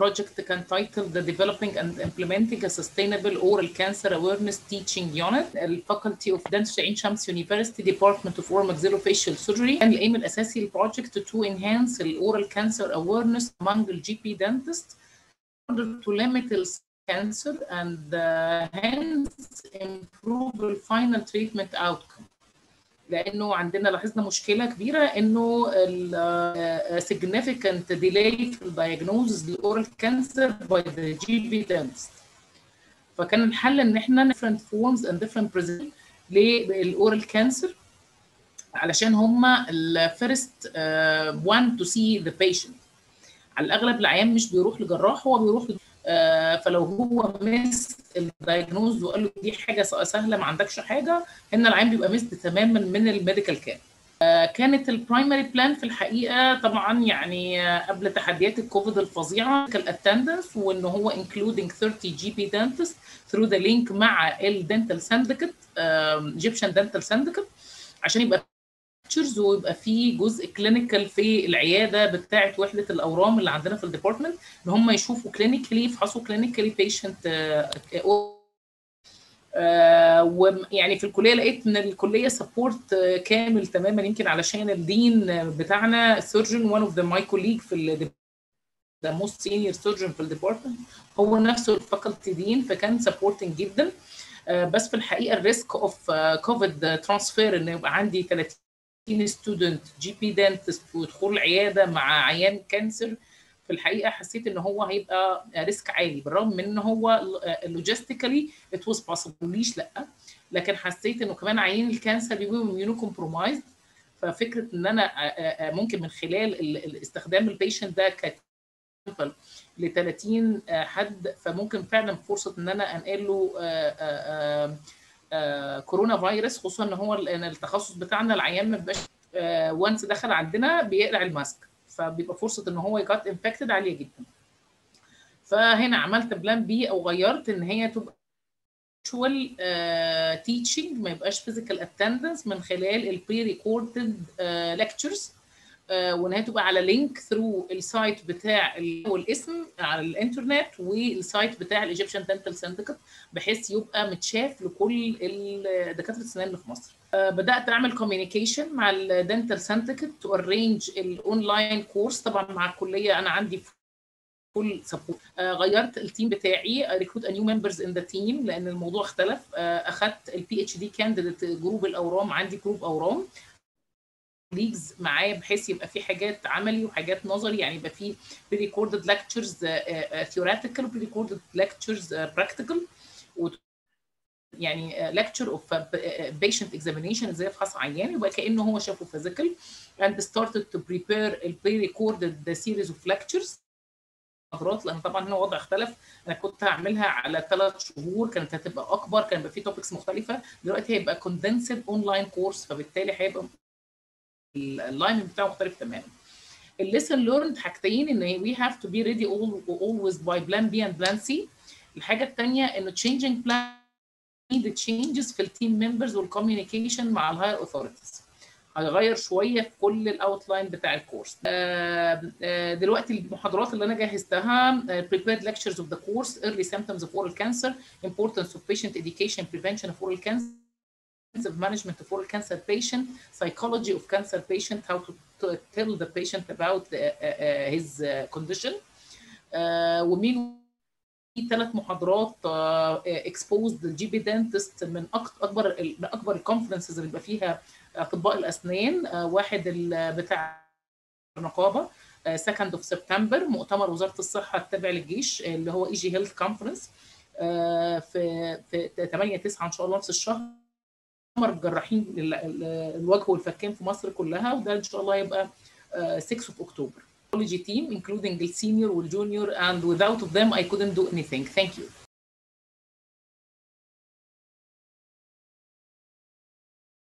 project كان titled The Developing and Implementing a Sustainable Oral Cancer Awareness Teaching Unit ال Faculty of Dentistry عين شمس University Department of Oral Maxillofacial Surgery كان الايم الاساسي للبروجكت to enhance the oral cancer awareness among the GP dentists in order to limit the cancer and uh, hence improve the final treatment outcome لانه عندنا لاحظنا مشكله كبيره انه ال significant delay في الدايجنوزز للاورال كانسر by the GP dentist فكان الحل ان احنا different forms and different present للاورال كانسر علشان هم الفيرست one to see the patient على الاغلب العيان مش بيروح لجراح هو بيروح آه فلو هو مس الدايجنوز وقال له دي حاجه سهله ما عندكش حاجه هنا العيان بيبقى مس تماما من الميديكال كير آه كانت البرايمري بلان في الحقيقه طبعا يعني آه قبل تحديات الكوفيد الفظيعه الاتندنس وان هو including 30 جي بي دنتست ثرو ذا لينك مع الدنتال ساندكت ايجيبشن دنتال ساندكت عشان يبقى ليكتشرز ويبقى في جزء كلينيكال في العياده بتاعه وحده الاورام اللي عندنا في الديبارتمنت ان هم يشوفوا كلينيكالي يفحصوا كلينيكالي بيشنت ويعني في الكليه لقيت ان الكليه سبورت كامل تماما يمكن علشان الدين بتاعنا سيرجن وان اوف ذا ماي كوليج في ذا موست سينيور سيرجن في الديبارتمنت هو نفسه الفاكولتي دين فكان سبورتنج جدا بس في الحقيقه الريسك اوف كوفيد ترانسفير ان يبقى عندي 30 ستودنت جي بي دنتست ودخول العياده مع عيان كانسر في الحقيقه حسيت ان هو هيبقى ريسك عالي بالرغم من ان هو لوجيستيكالي ات واز بوسيبل ليش لا لكن حسيت انه كمان عيان الكانسر بيبقوا اميونو كومبرومايزد ففكره ان انا ممكن من خلال استخدام البيشنت ده ك ل 30 حد فممكن فعلا فرصه ان انا انقل له كورونا فيروس خصوصا ان هو التخصص بتاعنا العيان ما بيبقاش وانس دخل عندنا بيقلع الماسك فبيبقى فرصه ان هو يجات انفكتد عاليه جدا فهنا عملت بلان بي او غيرت ان هي تبقى فيرتشوال تيتشنج ما يبقاش فيزيكال اتندنس من خلال البري ريكوردد ليكتشرز وان هي تبقى على لينك ثرو السايت بتاع الاسم على الانترنت والسايت بتاع الايجيبشن دنتال سينديكت بحيث يبقى متشاف لكل دكاتره السنان اللي في مصر. بدات اعمل كوميونيكيشن مع الدنتال سينديكت تو ارينج الاونلاين كورس طبعا مع الكليه انا عندي فول سبورت غيرت التيم بتاعي ريكروت نيو ممبرز ان ذا تيم لان الموضوع اختلف اخذت البي اتش دي كانديديت جروب الاورام عندي جروب اورام ليجز معايا بحيث يبقى في حاجات عملي وحاجات نظري يعني يبقى في بري ريكوردد ليكتشرز ثيوريتيكال وبري ريكوردد ليكتشرز براكتيكال يعني ليكتشر اوف بيشنت اكزامينيشن ازاي افحص عيان يبقى كانه هو شافه فيزيكال and started to prepare ال pre recorded series of lectures محاضرات لان طبعا هنا الوضع اختلف انا كنت هعملها على ثلاث شهور كانت هتبقى اكبر كان يبقى في توبكس مختلفه دلوقتي هيبقى كوندنسد اونلاين كورس فبالتالي هيبقى اللاين بتاعه مختلف تماما الليسن ليرند حاجتين ان وي هاف تو بي ريدي always باي بلان بي اند بلان سي الحاجه الثانيه انه changing plan need changes في التيم ممبرز والكوميونيكيشن مع الهاير اوثورتيز هيغير شويه في كل الاوتلاين بتاع الكورس دلوقتي المحاضرات اللي انا جهزتها prepared lectures of the course early symptoms of oral cancer importance of patient education prevention of oral cancer of management of oral cancer patient, psychology of cancer patient, how to, to tell the patient about uh, uh, his uh, condition. ومين ثلاث محاضرات exposed الجي بي دنتست من اكبر من اكبر الكونفرنسز اللي بيبقى فيها اطباء الاسنان واحد بتاع النقابه 2 اوف سبتمبر مؤتمر وزاره الصحه التابع للجيش اللي هو اي جي هيلث كونفرنس في في 8 9 ان شاء الله نفس الشهر مؤتمر جراحين الوجه والفكين في مصر كلها وده ان شاء الله يبقى 6 of October. team including the senior والجونيور and without of them I couldn't do anything. Thank you.